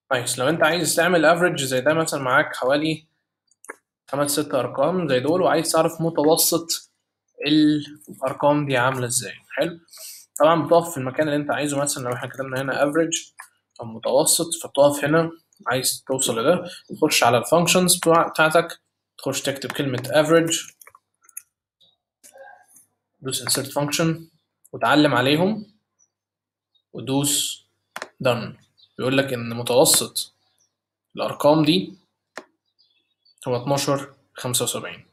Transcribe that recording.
نايس لو انت عايز تعمل افريج زي ده مثلا معاك حوالي خمس ست ارقام زي دول وعايز تعرف متوسط الارقام دي عامله ازاي حلو طبعا بتقف في المكان اللي انت عايزه مثلا لو احنا كتبنا هنا افريج او متوسط فبتقف هنا عايز توصل لده تخش على الفانكشنز بتاعتك تخش تكتب كلمة average دوس insert function وتعلم عليهم ودوس done بيقول لك ان متوسط الارقام دي هو 12 75